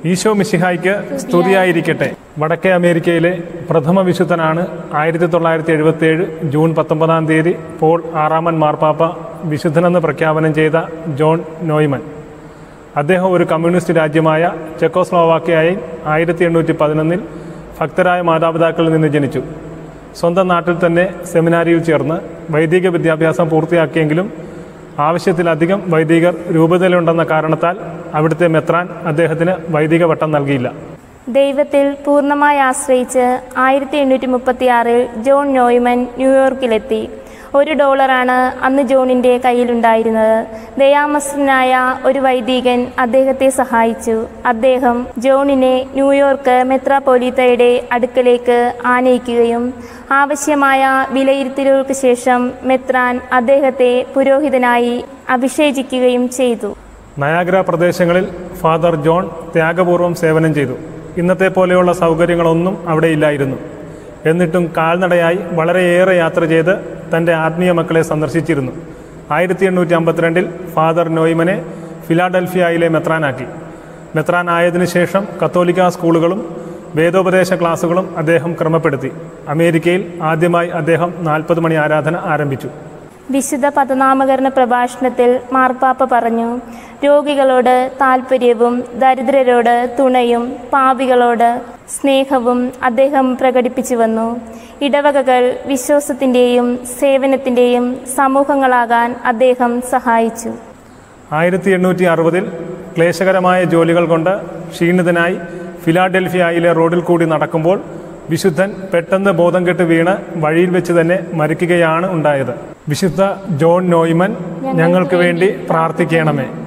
ഈശോ മിശിഹായ്ക്ക് സ്തുതിയായിരിക്കട്ടെ വടക്കേ അമേരിക്കയിലെ പ്രഥമ വിശുദ്ധനാണ് ആയിരത്തി തൊള്ളായിരത്തി എഴുപത്തി ഏഴ് ജൂൺ പത്തൊമ്പതാം തീയതി പോൾ ആറാമൻ മാർപ്പാപ്പ വിശുദ്ധനെന്ന് പ്രഖ്യാപനം ചെയ്ത ജോൺ നോയ്മൻ അദ്ദേഹം ഒരു കമ്മ്യൂണിസ്റ്റ് രാജ്യമായ ചെക്കോസ്ലോവാക്യയായി ആയിരത്തി എണ്ണൂറ്റി പതിനൊന്നിൽ ഭക്തരായ മാതാപിതാക്കളിൽ നിന്ന് ജനിച്ചു സ്വന്തം നാട്ടിൽ തന്നെ സെമിനാരിയിൽ ചേർന്ന് വൈദിക വിദ്യാഭ്യാസം പൂർത്തിയാക്കിയെങ്കിലും ആവശ്യത്തിലധികം വൈദികർ രൂപതയിലുണ്ടെന്ന കാരണത്താൽ അവിടുത്തെ മെത്രാൻ അദ്ദേഹത്തിന് വൈദിക പട്ടം നൽകിയില്ല ദൈവത്തിൽ പൂർണ്ണമായി ആശ്രയിച്ച് ആയിരത്തി എണ്ണൂറ്റി മുപ്പത്തി ആറിൽ ജോൺ നോയ്മൻ ന്യൂയോർക്കിലെത്തി ഒരു ഡോളറാണ് അന്ന് ജോണിൻ്റെ കയ്യിലുണ്ടായിരുന്നത് ദയാമസ്നായ ഒരു വൈദികൻ അദ്ദേഹത്തെ സഹായിച്ചു അദ്ദേഹം ജോണിനെ ന്യൂയോർക്ക് മെത്രാപോലീത്തയുടെ അടുക്കലേക്ക് ആനയിക്കുകയും ആവശ്യമായ വിലയിരുത്തലുകൾക്ക് ശേഷം മെത്രാൻ അദ്ദേഹത്തെ പുരോഹിതനായി അഭിഷേചിക്കുകയും ചെയ്തു നയാഗ്ര പ്രദേശങ്ങളിൽ ഫാദർ ജോൺ ത്യാഗപൂർവം സേവനം ചെയ്തു ഇന്നത്തെ പോലെയുള്ള സൗകര്യങ്ങളൊന്നും അവിടെ ഇല്ലായിരുന്നു എന്നിട്ടും കാൽനടയായി വളരെയേറെ യാത്ര ചെയ്ത് തൻ്റെ ആത്മീയ മക്കളെ സന്ദർശിച്ചിരുന്നു ആയിരത്തി എണ്ണൂറ്റി അമ്പത്തിരണ്ടിൽ ഫാദർ നോയ്മനെ ഫിലാഡൽഫിയയിലെ മെത്രാനാക്കി മെത്രാനായതിനു ശേഷം കത്തോലിക്ക സ്കൂളുകളും വേദോപദേശ ക്ലാസുകളും അദ്ദേഹം ക്രമപ്പെടുത്തി അമേരിക്കയിൽ ആദ്യമായി അദ്ദേഹം നാൽപ്പത് മണി ആരാധന ആരംഭിച്ചു വിശുദ്ധ പദനാമകരണ പ്രഭാഷണത്തിൽ മാർപ്പാപ്പ പറഞ്ഞു രോഗികളോട് താൽപ്പര്യവും ദരിദ്രരോട് തുണയും പാപികളോട് സ്നേഹവും അദ്ദേഹം പ്രകടിപ്പിച്ചു വന്നു ഇടവകകൾ വിശ്വാസത്തിൻ്റെയും സേവനത്തിൻ്റെയും സമൂഹങ്ങളാകാൻ അദ്ദേഹം സഹായിച്ചു ആയിരത്തി എണ്ണൂറ്റി അറുപതിൽ ക്ലേശകരമായ ജോലികൾ കൊണ്ട് ക്ഷീണിതനായി ഫിലാഡൽഫിയയിലെ റോഡിൽ കൂടി നടക്കുമ്പോൾ വിശുദ്ധൻ പെട്ടെന്ന് ബോധം കെട്ട് വീണ് വഴിയിൽ വെച്ച് തന്നെ മരിക്കുകയാണ് ഉണ്ടായത് വിശുദ്ധ ജോൺ നോയ്മൻ ഞങ്ങൾക്ക് വേണ്ടി പ്രാർത്ഥിക്കണമേ